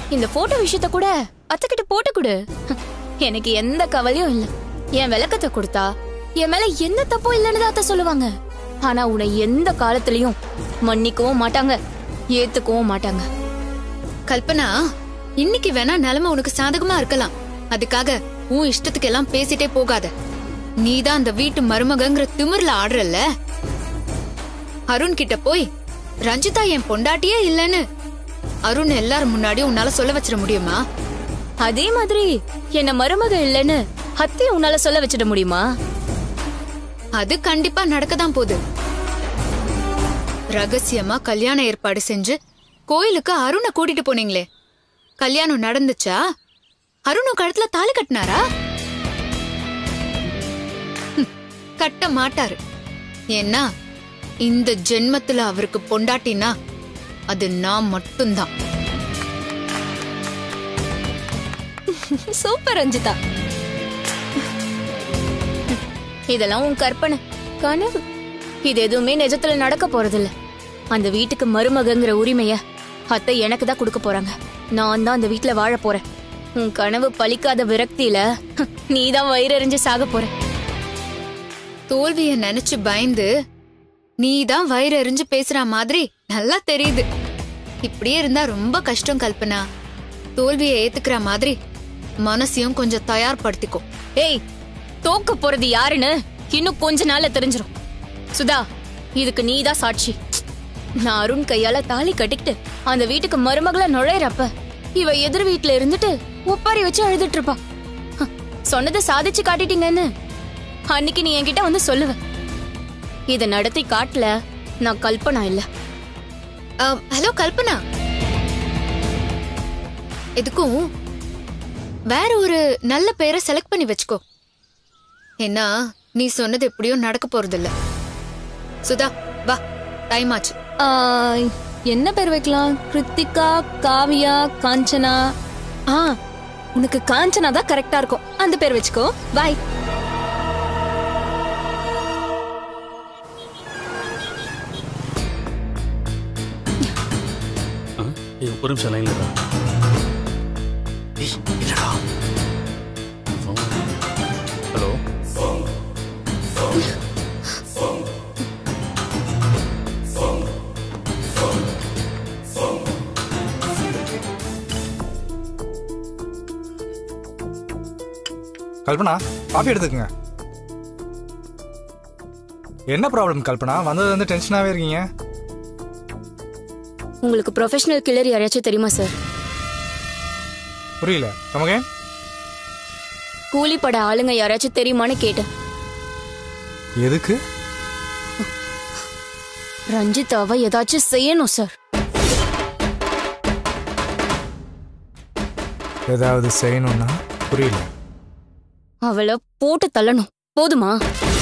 இந்த போட்டோ விஷயத்த கூட அத்தைக்கிட்ட போட்டு கொடு எனக்கு எந்த கவலையும் இல்ல என் விளக்கத்தை கொடுத்தா என் மேல எந்த தப்பும் இல்லைன்னு தான் அத்தை சொல்லுவாங்க ஆனா உன்னை எந்த காலத்திலயும் மன்னிக்கவும் மாட்டாங்க ஏத்துக்கவும் மாட்டாங்க கல்பனா இன்னைக்கு வேணா நிலைமை உனக்கு சாதகமா இருக்கலாம் அதுக்காக உன் இஷ்டத்துக்கு எல்லாம் பேசிட்டே போகாத நீதான் அந்த வீட்டு மருமகங்கிற திமிர்ல ஆடுறல்ல அருண் கிட்ட போய் ரஞ்சிதா என் பொண்டாட்டியே இல்லைன்னு அருண் எல்லாரும் முன்னாடி உன்னால சொல்ல வச்சிட முடியுமா அதே மாதிரி என்ன மருமக இல்லைன்னு அத்தைய உன்னால சொல்ல வச்சிட முடியுமா அது கண்டிப்பா நடக்கதான் போகுது ரகசியமா கல்யாண ஏற்பாடு செஞ்சு கோயிலுக்கு அருணை கூட்டிட்டு போனீங்களே கல்யாணம் நடந்துச்சா அருணும் கழுத்துல தாலி கட்டினாரா ஹம், கட்ட மாட்டாரு ஏன்னா இந்த ஜென்மத்துல அவருக்கு பொண்டாட்டினா அது நான் மட்டும்தான் சூப்பர் ரஞ்சிதா இதெல்லாம் உன் கற்பனை கனவு இது எதுவுமே நிஜத்துல நடக்க போறதில்ல அந்த வீட்டுக்கு மருமகங்கிற உரிமைய அத்தை எனக்கு தான் கொடுக்க போறாங்க நான் தான் அந்த வீட்ல வாழ போறேன் உன் கனவு பலிக்காத விரக்தியில நீ தான் வயிறறிஞ்சு சாக போற தோல்விய நினைச்சு பயந்து நீதான் வயிறு எறிஞ்சு பேசுற மாதிரி நல்லா தெரியுது இப்படியே இருந்தா ரொம்ப கஷ்டம் கல்பனா தோல்வியை ஏத்துக்கிற மாதிரி மனசையும் கொஞ்சம் தயார்படுத்திக்கோ ஏய் தோக்க போறது யாருன்னு இன்னும் கொஞ்ச நாள்ல தெரிஞ்சிரும் சுதா இதுக்கு நீ தான் சாட்சி நான் அருண் கையால தாலி கட்டிக்கிட்டு அந்த வீட்டுக்கு மருமகள நுழையறப்ப இவ எதிர் வீட்ல இருந்துட்டு ஒப்பாரி வச்சு அழுதுட்டு இருப்பா ஹ, சொன்னதை சாதிச்சு காட்டிட்டீங்கன்னு அன்னைக்கு நீ என்கிட்ட வந்து சொல்லுவ இத நடத்தி காட்டல நான் கல்பனா இல்ல அஹ், ஹலோ கல்பனா எதுக்கும் வேற ஒரு நல்ல பெயரை செலக்ட் பண்ணி வச்சுக்கோ ஏன்னா நீ சொன்னது எப்படியும் நடக்க போறதில்ல சுதா வா டைம் ஆச்சு ஆ, என்ன பேர் வைக்கலாம் கிருத்திகா காவியா காஞ்சனா ஆ உனக்கு காஞ்சனா தான் கரெக்டா இருக்கும் அந்த பேர் வச்சுக்கோ பாய் ஆ? ஏய், ஒரு நிமிஷம் லைன்ல இருக்கா ஏய் இல்லடா ஹலோ கல்பனா காஃபி எடுத்துக்கங்க என்ன ப்ராப்ளம் கல்பனா வந்தது வந்து டென்ஷனாகவே இருக்கீங்க உங்களுக்கு ப்ரொஃபஷனல் கில்லர் யாரையாச்சும் தெரியுமா சார் புரியல நமக்கு கூலிப்பட ஆளுங்க யாராச்சும் தெரியுமான்னு கேட்டேன் எதுக்கு ரஞ்சிதாவை ஏதாச்சும் செய்யணும் சார் ஏதாவது செய்யணும்னா புரியல அவளை போட்டு தள்ளணும் போதுமா